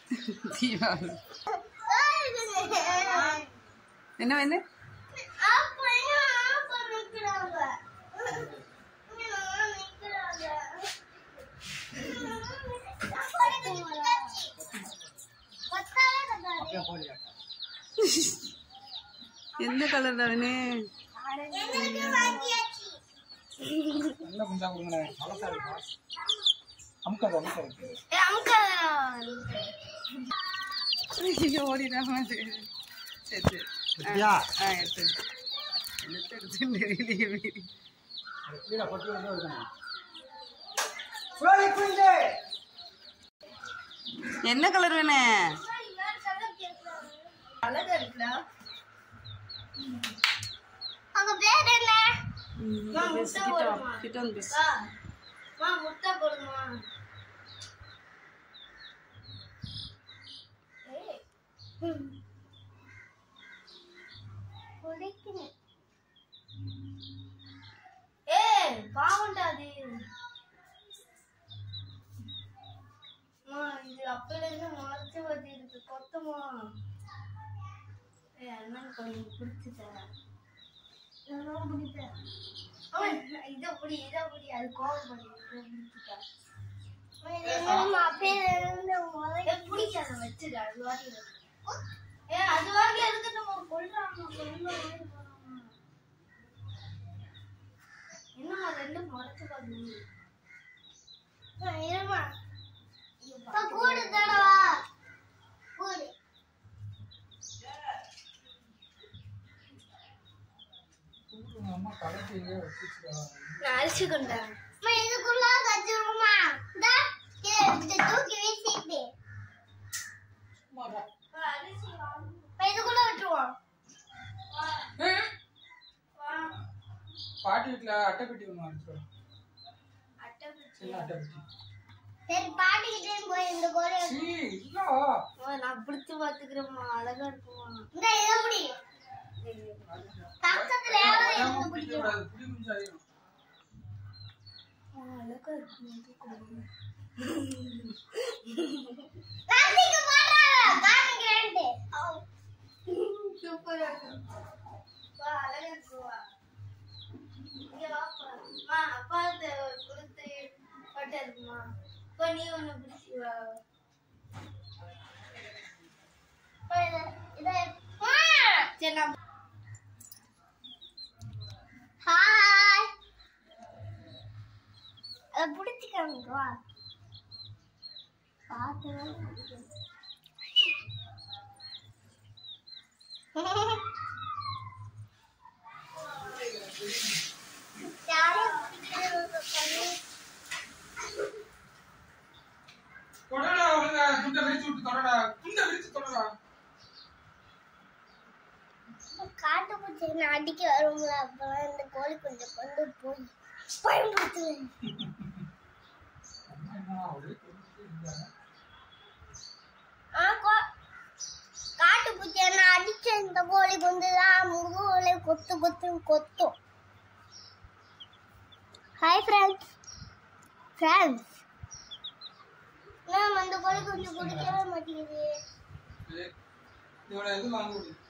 தீபாவளி என்ன வந்து எந்த கலர் அவனே நல்லா கொஞ்சம் கொடுங்களேன் பழசா இருக்கா அமுக்காது அமுக்காது ஐயோ ஓடிடாம சரி சரி எப்படியா ஆ எடுத்து எடுத்து எடுத்து தெரியலையே மீறி. கீழே பட்டு வந்து இருக்கணும் என்ன கலர் வேணே அழகா இருக்குல்ல அவங்க பேர் என்ன கிட்ட வந்து பேசு. மா முட்டை போடுமா ஏய் பாவண்டா அது அம்மா, இது அப்பல இருந்து முளைச்சு வந்து இருக்கு கொத்தமா ஏய் அண்ணன் கொஞ்சம் பிடிச்சிட்டேன் நான் பிடிப்பேன் அவன் இதை பிடி இதை பிடி அது கோவம் பண்ணி பிடிச்சிட்டேன் பிடிக்காத வச்சுடு அது வாட்டி ஏ அது வாட்டி எதுக்கு நம்ம கொள்றாங்க என்னம்மா ரெண்டும் முறைச்சு பாருங்க இருமா கூடு தடவா கூடு அம்மா கலக்கி வச்சுச்சுடா நான் அரிசி கொண்டேன் இதுக்குள்ள கச்சிருமா இந்த தூக்கி வீசிட்டு இதுக்குள்ள விட்டுருவோம் பாட்டி வீட்டுல அட்டைப்பெட்டி ஒன்று அனுப்பிச்சிடும் சின்ன அட்டைப்பெட்டி சரி பாட்டிக்கிட்டே போய் இந்த கோழி சீ இல்ல நான் பிடிச்சு பாத்துக்கிறேம்மா அழகா இருக்குமா இந்த இதை பிடி பக்கத்துல யாரோ இருந்து பிடிக்க பிடிக்கும் கூடாது புடி கொஞ்சம் அதிகம் அழகா இருக்கு கார்த்திக் போடுறாங்க காமிக்கிறேன்ட்டு சூப்பரா இருக்கு வா அழகா இருக்கு வா இங்க வாப்பா அம்மா அப்பா கொடுத்து பட்டா இருக்குமா இப்போ நீ ஒண்ணு பிடிச்சி வா அப்பா, இத- இத- சரி நான் ஹாய் அதை பிடிச்சிக்காங்க வா பார்த்து தொடடா ஒழுங்கா துண்டை விரிச்சு விட்டு தொடடா துண்டை விரிச்சு தொடடா காட்டு பூச்சி நான் அடிக்க வரும்ல அப்பெல்லாம் இந்த கோழி கொஞ்சம் கொண்டு போய் பயன்படுத்துவேன் அம்மா என்ன ஒரே கொண்டுட்டே இருந்தாங்க ஆ, கோ- காட்டு பூச்சி நான் அடிச்ச இந்த கோழி கொஞ்சம் முகோலை கொத்து கொத்து கொத்தும் ஹாய் ஃப்ரெண்ட்ஸ் ஃப்ரெண்ட்ஸ் மேம் அந்த கோழி கொஞ்சம் குடிக்கவே மாட்டேங்குது ஏய், இதோட இது வாங்க விடு